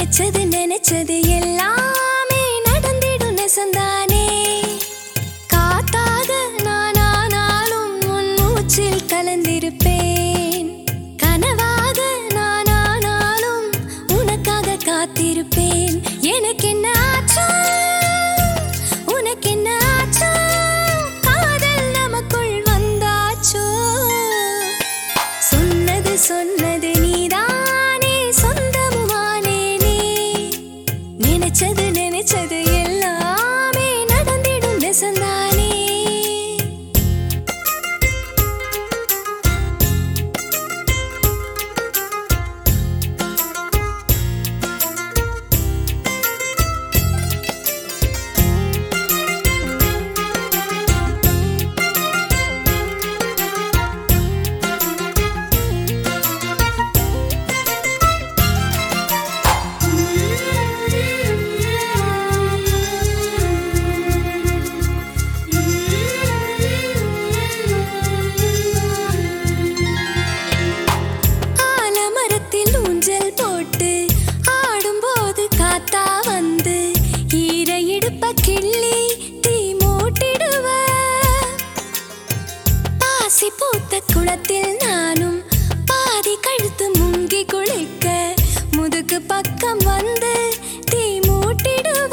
நினைச்சது நினைச்சது எல்லாமே நடந்திடும் நெசந்தானே காத்தாக நான் ஆனாலும் உன் மூச்சில் கலந்திருப்பேன் கனவாக நான் ஆனாலும் உனக்காக காத்திருப்பேன் எனக்கு என்ன ஆச்சோ உனக்கு என்ன ஆச்சோ காதல் நமக்குள் வந்தாச்சோ சொன்னது சொன்னது நீதானே சொந்தமுமானேனே நினைச்சது நினைச்சது எல்லாமே நடந்திடும் நெசந்தானே ஆலமரத்தில் ஊஞ்சல் போட்டு ஆடும்போது காத்தா வந்து ஈர இடுப்ப கிள்ளி தீ மூட்டிடுவ பாசி பூத்த குளத்தில் நானும் பாதி கழுத்து முங்கி குளிக்க முதுகு பக்கம் வந்து தீ மூட்டிடுவ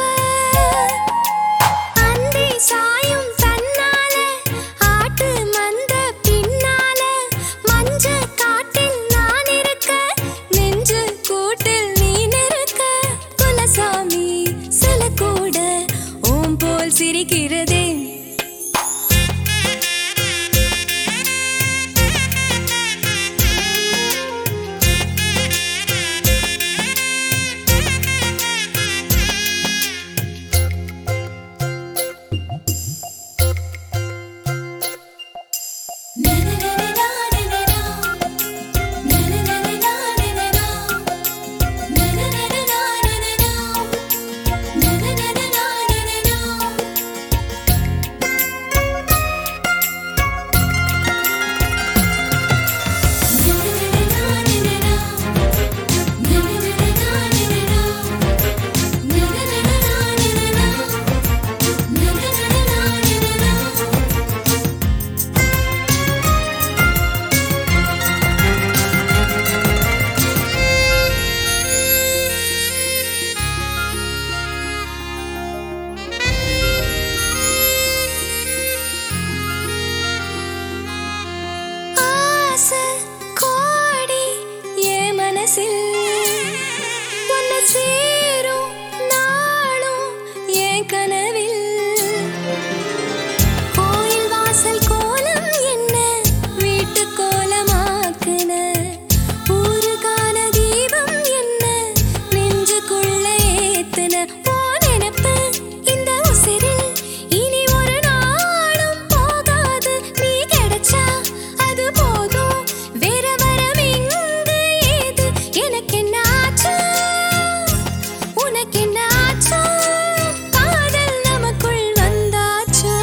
அந்தி சாயும் தன்னால ஆட்டு மந்த பின்னால மஞ்ச காட்டில் நான் இருக்க நெஞ்சு கூட்டில் நீ நிற்க குலசாமி சில கூட ஓம் போல் சிரிக்கிறதே ஆசை கோடி என் மனசில் உன்னை சேரும் நாளும் என் கனவில் கோயில் வாசல் கோலம் என்ன வீட்டு கோலமாக்குன ஊருகான தீபம் என்ன நெஞ்சுக்குள்ள ஏத்துன ஓ நினைப்பு இந்த உசிரில் இனி ஒரு நாளும் போகாது நீ கிடைச்சா அது போதும் வேற வரம் இங்கு ஏது எனக்கு என்ன ஆச்சு உனக்கு என்ன ஆச்சோ காதல் நமக்குள் வந்தாச்சோ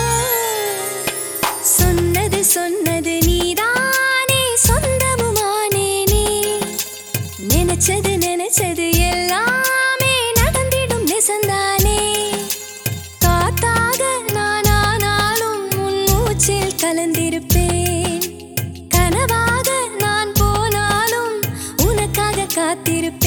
சொன்னது சொன்னது நீதானே சொந்தமுமானேனே நினைச்சது நினைச்சது எல்லாமே நடந்திடும் நெசந்தானே காத்தாக நான் ஆனாலும் உன் மூச்சில் கலந்திருப்பேன் கனவாக நான் போனாலும் உனக்காக காத்திருப்பேன்